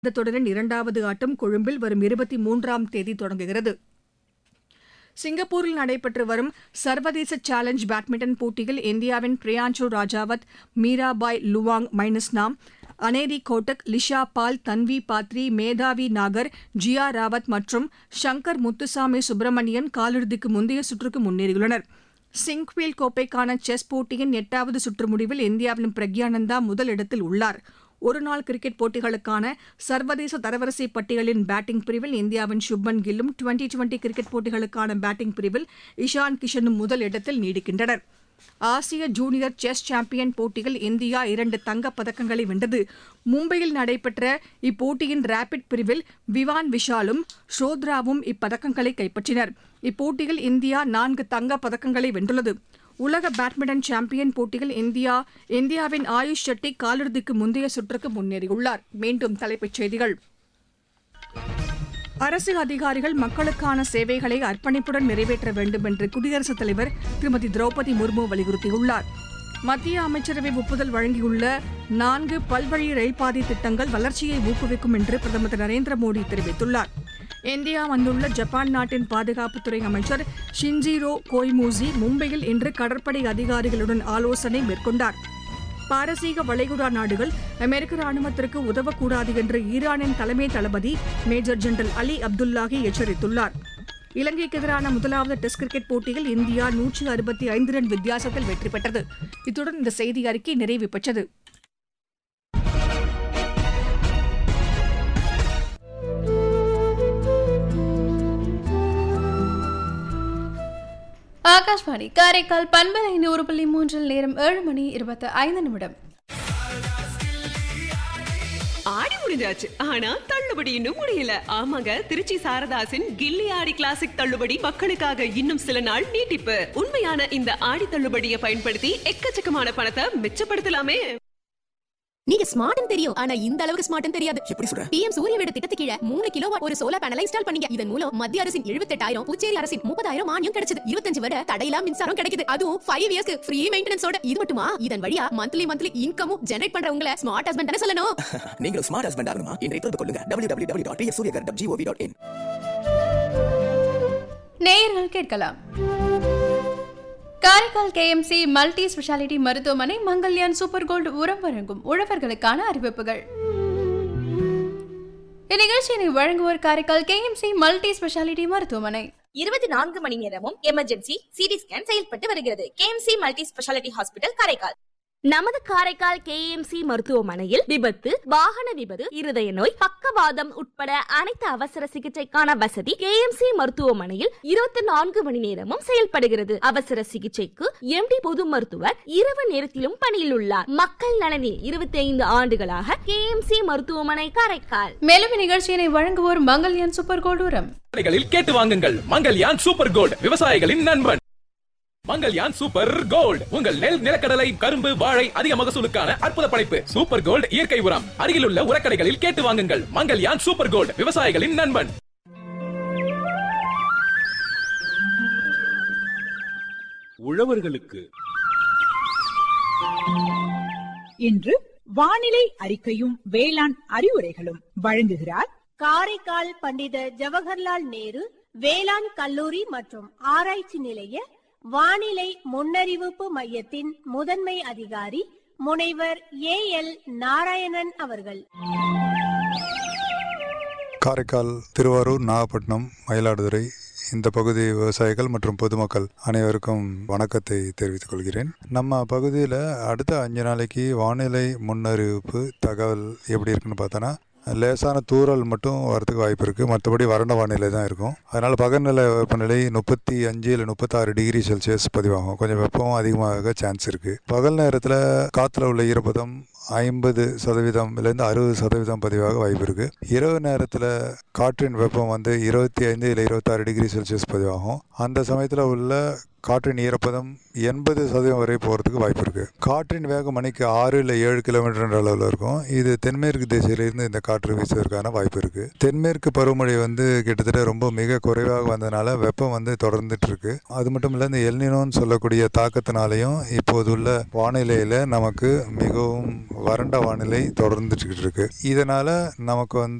இந்த தொடரின் இரண்டாவது ஆட்டம் கொழும்பில் வரும் இருபத்தி மூன்றாம் தேதி தொடங்குகிறது சிங்கப்பூரில் நடைபெற்று வரும் சர்வதேச சேலஞ்ச் பேட்மிண்டன் போட்டியில் இந்தியாவின் பிரியான்சு ராஜாவத் மீராபாய் லுவாங் மைனஸ்னாம் அனேரி கோட்டக் லிஷா பால் தன்வி பாத்ரி மேதாவி நாகர் ஜியா ராவத் மற்றும் ஷங்கர் முத்துசாமி சுப்பிரமணியன் காலிறுதிக்கு முந்தைய சுற்றுக்கு முன்னேறியுள்ளனர் சிங்க்வீல் கோப்பைக்கான செஸ் போட்டியின் எட்டாவது சுற்று முடிவில் இந்தியாவின் பிரக்யானந்தா முதலிடத்தில் உள்ளார் ஒருநாள் கிரிக்கெட் போட்டிகளுக்கான சர்வதேச தரவரிசை பட்டியலின் பேட்டிங் பிரிவில் இந்தியாவின் சுப்மன் கில்லும் டுவெண்டி டுவெண்டி கிரிக்கெட் போட்டிகளுக்கான பேட்டிங் பிரிவில் இஷான் கிஷனும் முதல் இடத்தில் நீடிக்கின்றனர் ஆசிய ஜூனியர் செஸ் சாம்பியன் போட்டியில் இந்தியா இரண்டு தங்கப் பதக்கங்களை வென்றது மும்பையில் நடைபெற்ற இப்போட்டியின் ரேபிட் பிரிவில் விவான் விஷாலும் ஷோத்ராவும் இப்பதக்கங்களை கைப்பற்றினர் இப்போட்டியில் இந்தியா நான்கு தங்கப் பதக்கங்களை வென்றுள்ளது உலக பேட்மிண்டன் சாம்பியன் போட்டியில் இந்தியா இந்தியாவின் ஆயுஷ் ஷெட்டி காலிறுதிக்கு முந்தைய சுற்றுக்கு முன்னேறியுள்ளார் மீண்டும் தலைப்புச் செய்திகள் அரசு அதிகாரிகள் மக்களுக்கான சேவைகளை அர்ப்பணிப்புடன் நிறைவேற்ற வேண்டும் என்று குடியரசுத் தலைவர் திருமதி திரௌபதி முர்மு வலியுறுத்தியுள்ளார் மத்திய அமைச்சரவை ஒப்புதல் வழங்கியுள்ள நான்கு பல்வழி ரயில்பாதை திட்டங்கள் வளர்ச்சியை ஊக்குவிக்கும் என்று பிரதமர் திரு நரேந்திர மோடி தெரிவித்துள்ளார் இந்தியா வந்துள்ள ஜப்பான் நாட்டின் பாதுகாப்புத்துறை அமைச்சர் ஷின்ஜிரோ கோய்மூசி மும்பையில் இன்று கடற்படை அதிகாரிகளுடன் ஆலோசனை மேற்கொண்டார் பாரசீக வளைகுடா நாடுகள் அமெரிக்க ராணுவத்திற்கு உதவக்கூடாது என்று ஈரானின் தலைமை தளபதி மேஜர் ஜெனரல் அலி அப்துல்லாஹி எச்சரித்துள்ளார் இலங்கைக்கு எதிரான முதலாவது டெஸ்ட் கிரிக்கெட் போட்டியில் இந்தியா நூற்றி அறுபத்தி ஐந்து ரன் வித்தியாசத்தில் வெற்றி பெற்றது இத்துடன் இந்த செய்தி அறிக்கை நிறைவு பெற்றது ஆகாஷ்வாணி காரைக்கால் பண்பலை நூறு புள்ளி மூன்றில் நேரம் ஏழு மணி இருபத்தி ஐந்து நிமிடம் ஆடி முடிஞ்சாச்சு ஆனா தள்ளுபடி இன்னும் முடியல ஆமாங்க திருச்சி சாரதாசின் கில்லி ஆடி கிளாசிக் தள்ளுபடி மக்களுக்காக இன்னும் சில நாள் நீட்டிப்பு உண்மையான இந்த ஆடி தள்ளுபடியை பயன்படுத்தி எக்கச்சக்கமான பணத்தை மிச்சப்படுத்தலாமே நீங்க ஸ்மார்ட்னு தெரியும் ஆனா இந்த அளவுக்கு ஸ்மார்ட்னு தெரியாது எப்படி சொல்ற பிஎம் சூரிய வீடு திட்டத்துக்கு கீழ மூணு கிலோ ஒரு சோலார் பேனலை இன்ஸ்டால் பண்ணீங்க இதன் மூலம் மத்திய அரசின் எழுபத்தெட்டாயிரம் புதுச்சேரி அரசின் முப்பதாயிரம் மானியம் கிடைச்சது இருபத்தஞ்சு வரை தடையில்லா மின்சாரம் கிடைக்குது அதுவும் ஃபைவ் இயர்ஸ்க்கு ஃப்ரீ மெயின்டெனன்ஸோட இது மட்டுமா இதன் வழியா மந்த்லி மந்த்லி இன்கமும் ஜெனரேட் பண்ற உங்களை ஸ்மார்ட் ஹஸ்பண்ட் தானே சொல்லணும் நீங்களும் ஸ்மார்ட் ஹஸ்பண்ட் ஆகணுமா இன்றைய தொடர்பு கொள்ளுங்க W W W dot Suryaghar dot GOV dot in நேயர்கள் கேட்கலாம் காரைக்கால் கேஎம்சி மல்டி ஸ்பெஷாலிட்டி மருத்துவமனை மங்கல்யான் சூப்பர் கோல்டு உரம் வழங்கும் உழவர்களுக்கான அறிவிப்புகள் இந்நிகழ்ச்சியினை வழங்குவோர் காரைக்கால் கேஎம்சி மல்டி ஸ்பெஷாலிட்டி மருத்துவமனை இருபத்தி நான்கு மணி நேரமும் எமர்ஜென்சி சிடி ஸ்கேன் செயல்பட்டு வருகிறது KMC multi speciality hospital Karaikal நமது காரைக்கால் கேஎம்சி மருத்துவமனையில் விபத்து வாகன விபத்து இருதய நோய் பக்கவாதம் உட்பட அனைத்து அவசர சிகிச்சைக்கான வசதி கேஎம்சி மருத்துவமனையில் இருபத்தி நான்கு மணி நேரமும் செயல்படுகிறது அவசர சிகிச்சைக்கு எம்டி பொது மருத்துவர் இரவு நேரத்திலும் பணியில் உள்ளார் மக்கள் நலனில் இருபத்தி ஐந்து ஆண்டுகளாக கேஎம்சி மருத்துவமனை காரைக்கால் மேலும் இந்நிகழ்ச்சியினை வழங்குவோர் மங்கல்யான் சூப்பர் கோல்டு உரம் கடைகளில் கேட்டு வாங்குங்கள் மங்கல்யான் சூப்பர் கோல்ட் விவசாயிகளின் நண்பன் மங்கல்யான் சூப்பர் கோல்ட் உங்கள் நெல் நிலக்கடலை கரும்பு வாழை அதிக மகசூலுக்கான அற்புத படைப்பு சூப்பர் கோல்ட் இயற்கை உரம் அருகிலுள்ள உரக்கடைகளில் கேட்டு வாங்குங்கள் மங்கல்யான் சூப்பர் கோல்ட் விவசாயிகளின் நண்பன் உழவர்களுக்கு இன்று வானிலை அறிக்கையும் வேளாண் அறிவுரைகளும் வழங்குகிறார் காரைக்கால் பண்டித ஜவஹர்லால் நேரு வேளாண் கல்லூரி மற்றும் ஆராய்ச்சி நிலைய வானிலை முன்னறிவிப்பு மையத்தின் முதன்மை அதிகாரி முனைவர் ஏ எல் நாராயணன் அவர்கள் காரைக்கால் திருவாரூர் நாகப்பட்டினம் மயிலாடுதுறை இந்த பகுதி விவசாயிகள் மற்றும் பொதுமக்கள் அனைவருக்கும் வணக்கத்தை தெரிவித்துக் கொள்கிறேன் நம்ம பகுதியில் அடுத்த அஞ்சு நாளைக்கு வானிலை முன்னறிவிப்பு தகவல் எப்படி இருக்குன்னு பார்த்தோன்னா லேசான தூறல் மட்டும் வரதுக்கு வாய்ப்பு இருக்குது மற்றபடி வறண்ட வானிலை தான் இருக்கும் அதனால் பகல்நிலை வெப்பநிலை முப்பத்தி அஞ்சு இல்லை முப்பத்தாறு டிகிரி செல்சியஸ் பதிவாகும் கொஞ்சம் வெப்பமும் அதிகமாக சான்ஸ் இருக்குது பகல் நேரத்தில் காற்றுல உள்ள ஈரப்பதம் ஐம்பது சதவீதம்லேருந்து அறுபது சதவீதம் பதிவாக வாய்ப்பு இருக்குது இரவு நேரத்தில் காற்றின் வெப்பம் வந்து இருபத்தி ஐந்து இல்லை இருபத்தாறு டிகிரி செல்சியஸ் பதிவாகும் அந்த சமயத்தில் உள்ள காற்றின் ஈரப்பதம் எண்பது சதவீதம் வரை போகிறதுக்கு வாய்ப்பு இருக்குது காற்றின் வேகம் மணிக்கு ஆறு இல்லை ஏழு கிலோமீட்டர் அளவில் இருக்கும் இது தென்மேற்கு திசையிலிருந்து இந்த காற்று வீசுவதற்கான வாய்ப்பு இருக்குது தென்மேற்கு பருவமழை வந்து கிட்டத்தட்ட ரொம்ப மிக குறைவாக வந்ததுனால வெப்பம் வந்து தொடர்ந்துட்டு இருக்கு அது மட்டும் இல்லை இந்த எல்னினோன்னு சொல்லக்கூடிய தாக்கத்தினாலையும் இப்போதுள்ள வானிலையில் நமக்கு மிகவும் வறண்ட வானிலை தொடர்ந்துட்டு இருக்கு இதனால நமக்கு வந்து